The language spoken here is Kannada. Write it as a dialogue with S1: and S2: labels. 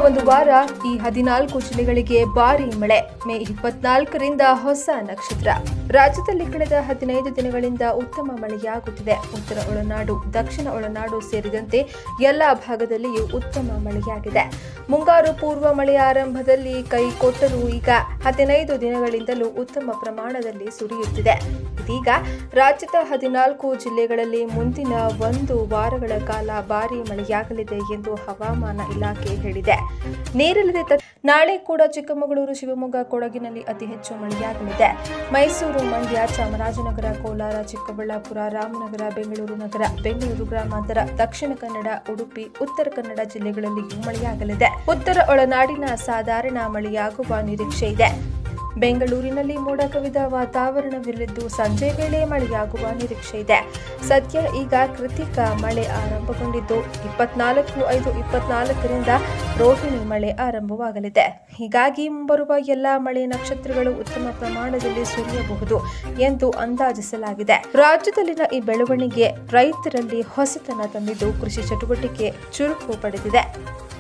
S1: ಒಂದು ವಾರ ಈ ಹದಿನಾಲ್ಕು ಜಿಲ್ಲೆಗಳಿಗೆ ಭಾರಿ ಮಳೆ ಮೇ ಇಪ್ಪತ್ನಾಲ್ಕರಿಂದ ಹೊಸ ನಕ್ಷತ್ರ ರಾಜ್ಯದಲ್ಲಿ ಕಳೆದ ಹದಿನೈದು ದಿನಗಳಿಂದ ಉತ್ತಮ ಮಳೆಯಾಗುತ್ತಿದೆ ಉತ್ತರ ಒಳನಾಡು ದಕ್ಷಿಣ ಒಳನಾಡು ಸೇರಿದಂತೆ ಎಲ್ಲ ಭಾಗದಲ್ಲಿಯೂ ಉತ್ತಮ ಮಳೆಯಾಗಿದೆ ಮುಂಗಾರು ಪೂರ್ವ ಮಳೆಯ ಆರಂಭದಲ್ಲಿ ಕೈ ಕೊಟ್ಟರೂ ಈಗ ಹದಿನೈದು ದಿನಗಳಿಂದಲೂ ಉತ್ತಮ ಪ್ರಮಾಣದಲ್ಲಿ ಸುರಿಯುತ್ತಿದೆ ಇದೀಗ ರಾಜ್ಯದ ಹದಿನಾಲ್ಕು ಜಿಲ್ಲೆಗಳಲ್ಲಿ ಮುಂದಿನ ಒಂದು ವಾರಗಳ ಕಾಲ ಭಾರಿ ಮಳೆಯಾಗಲಿದೆ ಎಂದು ಹವಾಮಾನ ಇಲಾಖೆ ಹೇಳಿದೆ ನೀರಿಲ್ಲದೆ ತ- ನಾಳೆ ಕೂಡ ಚಿಕ್ಕಮಗಳೂರು ಶಿವಮೊಗ್ಗ ಕೊಡಗಿನಲ್ಲಿ ಅತಿ ಹೆಚ್ಚು ಮಳೆಯಾಗಲಿದೆ ಮೈಸೂರು ಮಂಡ್ಯ ಚಾಮರಾಜನಗರ ಕೋಲಾರ ಚಿಕ್ಕಬಳ್ಳಾಪುರ ರಾಮನಗರ ಬೆಂಗಳೂರು ನಗರ ಬೆಂಗಳೂರು ಗ್ರಾಮಾಂತರ ದಕ್ಷಿಣ ಕನ್ನಡ ಉಡುಪಿ ಉತ್ತರ ಕನ್ನಡ ಜಿಲ್ಲೆಗಳಲ್ಲಿಯೂ ಮಳೆಯಾಗಲಿದೆ ಉತ್ತರ ಒಳನಾಡಿನ ಸಾಧಾರಣ ಮಳೆಯಾಗುವ ನಿರೀಕ್ಷೆ ಇದೆ ಬೆಂಗಳೂರಿನಲ್ಲಿ ಮೋಡ ಕವಿದ ವಾತಾವರಣವಿರಲಿದ್ದು ಸಂಜೆ ವೇಳೆ ಮಳೆಯಾಗುವ ನಿರೀಕ್ಷೆ ಇದೆ ಸದ್ಯ ಈಗ ಕೃತಿಕ ಮಳೆ ಆರಂಭಗೊಂಡಿದ್ದು ಇಪ್ಪತ್ನಾಲ್ಕು ಐದು ಇಪ್ಪತ್ನಾಲ್ಕರಿಂದ ರೋಹಿಣಿ ಮಳೆ ಆರಂಭವಾಗಲಿದೆ ಹೀಗಾಗಿ ಮುಂಬರುವ ಎಲ್ಲ ಮಳೆ ನಕ್ಷತ್ರಗಳು ಉತ್ತಮ ಪ್ರಮಾಣದಲ್ಲಿ ಸುರಿಯಬಹುದು ಎಂದು ಅಂದಾಜಿಸಲಾಗಿದೆ ರಾಜ್ಯದಲ್ಲಿನ ಈ ಬೆಳವಣಿಗೆ ರೈತರಲ್ಲಿ ಹೊಸತನ ತಂದಿದ್ದು ಕೃಷಿ ಚಟುವಟಿಕೆ ಚುರುಕು ಪಡೆದಿದೆ